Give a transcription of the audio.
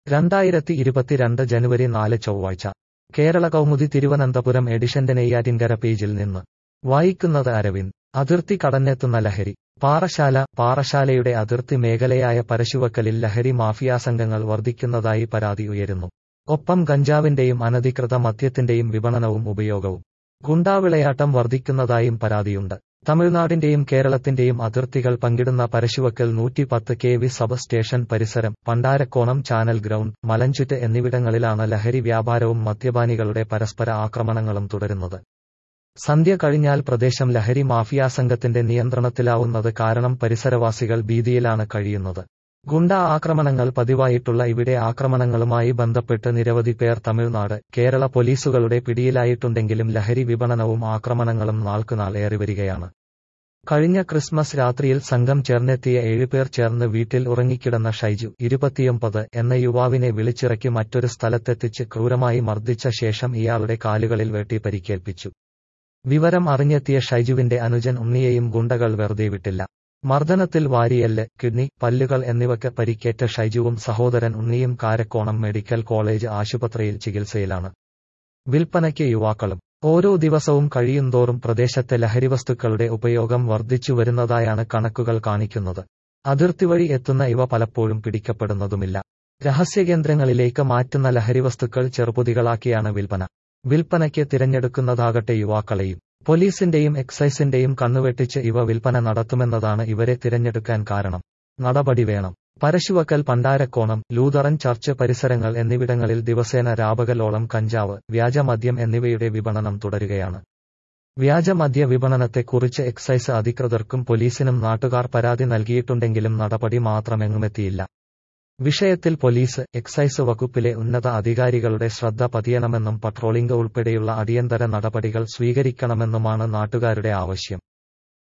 രണ്ടായിരത്തി ഇരുപത്തിരണ്ട് ജനുവരി നാല് ചൊവ്വാഴ്ച കേരള കൗമുദി തിരുവനന്തപുരം എഡിഷന്റെ നെയ്യാറ്റിൻകര പേജിൽ നിന്ന് വായിക്കുന്നത് അരവിന്ദ് അതിർത്തി കടന്നെത്തുന്ന ലഹരി പാറശാല പാറശാലയുടെ അതിർത്തി മേഖലയായ പരശുവക്കലിൽ ലഹരി മാഫിയാ സംഘങ്ങൾ വർദ്ധിക്കുന്നതായി പരാതി ഉയരുന്നു ഒപ്പം ഗഞ്ചാവിന്റെയും അനധികൃത മദ്യത്തിന്റെയും വിപണനവും ഉപയോഗവും ഗുണ്ടാവിളയാട്ടം വർദ്ധിക്കുന്നതായും പരാതിയുണ്ട് തമിഴ്നാടിന്റെയും കേരളത്തിന്റെയും അതിർത്തികൾ പങ്കിടുന്ന പരശുവക്കൽ നൂറ്റിപ്പത്ത് കെ വി സബ് സ്റ്റേഷൻ പരിസരം പണ്ടാരക്കോണം ചാനൽ ഗ്രൗണ്ട് മലഞ്ചുറ്റ് എന്നിവിടങ്ങളിലാണ് ലഹരി വ്യാപാരവും മദ്യപാനികളുടെ പരസ്പര ആക്രമണങ്ങളും തുടരുന്നത് സന്ധ്യ കഴിഞ്ഞാൽ പ്രദേശം ലഹരി മാഫിയാ സംഘത്തിന്റെ നിയന്ത്രണത്തിലാവുന്നത് കാരണം പരിസരവാസികൾ ഭീതിയിലാണ് കഴിയുന്നത് ഗുണ്ട ആക്രമണങ്ങൾ പതിവായിട്ടുള്ള ഇവിടെ ആക്രമണങ്ങളുമായി ബന്ധപ്പെട്ട് നിരവധി പേർ തമിഴ്നാട് കേരള പോലീസുകളുടെ പിടിയിലായിട്ടുണ്ടെങ്കിലും ലഹരി വിപണനവും ആക്രമണങ്ങളും നാൾക്കുനാൾ ഏറിവരികയാണ് കഴിഞ്ഞ ക്രിസ്മസ് രാത്രിയിൽ സംഘം ചേർന്നെത്തിയ ഏഴുപേർ ചേർന്ന് വീട്ടിൽ ഉറങ്ങിക്കിടന്ന ഷൈജു ഇരുപത്തിയൊമ്പത് എന്ന യുവാവിനെ വിളിച്ചിറക്കി മറ്റൊരു സ്ഥലത്തെത്തിച്ച് ക്രൂരമായി മർദ്ദിച്ച ശേഷം ഇയാളുടെ കാലുകളിൽ വെട്ടി പരിക്കേൽപ്പിച്ചു വിവരം അറിഞ്ഞെത്തിയ ഷൈജുവിന്റെ അനുജൻ ഉണ്ണിയെയും ഗുണ്ടകൾ വെറുതെ വിട്ടില്ല മർദ്ദനത്തിൽ വാരിയല്ല് കിഡ്നി പല്ലുകൾ എന്നിവയ്ക്ക് പരിക്കേറ്റ ഷൈജുവും സഹോദരൻ ഉണ്ണിയും കാരക്കോണം മെഡിക്കൽ കോളേജ് ആശുപത്രിയിൽ ചികിത്സയിലാണ് വിൽപ്പനയ്ക്ക് യുവാക്കളും ഓരോ ദിവസവും കഴിയുന്തോറും പ്രദേശത്തെ ലഹരിവസ്തുക്കളുടെ ഉപയോഗം വർദ്ധിച്ചു വരുന്നതായാണ് കണക്കുകൾ കാണിക്കുന്നത് അതിർത്തി വഴി എത്തുന്ന ഇവ പലപ്പോഴും പിടിക്കപ്പെടുന്നതുമില്ല രഹസ്യകേന്ദ്രങ്ങളിലേക്ക് മാറ്റുന്ന ലഹരിവസ്തുക്കൾ ചെറുപൊതികളാക്കിയാണ് വിൽപ്പന വിൽപ്പനയ്ക്ക് തിരഞ്ഞെടുക്കുന്നതാകട്ടെ യുവാക്കളെയും പോലീസിന്റെയും എക്സൈസിന്റെയും കണ്ണുവെട്ടിച്ച് ഇവ വിൽപ്പന നടത്തുമെന്നതാണ് ഇവരെ തിരഞ്ഞെടുക്കാൻ കാരണം നടപടി വേണം പരശുവക്കൽ പണ്ടാരക്കോണം ലൂതറൻ ചർച്ച് പരിസരങ്ങൾ എന്നിവിടങ്ങളിൽ ദിവസേന രാപകലോളം കഞ്ചാവ് വ്യാജമദ്യം എന്നിവയുടെ വിപണനം തുടരുകയാണ് വ്യാജമദ്യ വിപണനത്തെക്കുറിച്ച് എക്സൈസ് അധികൃതർക്കും പോലീസിനും നാട്ടുകാർ പരാതി നൽകിയിട്ടുണ്ടെങ്കിലും നടപടി മാത്രമെങ്ങുമെത്തിയില്ല വിഷയത്തിൽ പോലീസ് എക്സൈസ് വകുപ്പിലെ ഉന്നത അധികാരികളുടെ ശ്രദ്ധ പതിയണമെന്നും പട്രോളിംഗ് ഉൾപ്പെടെയുള്ള അടിയന്തര നടപടികൾ സ്വീകരിക്കണമെന്നുമാണ് നാട്ടുകാരുടെ ആവശ്യം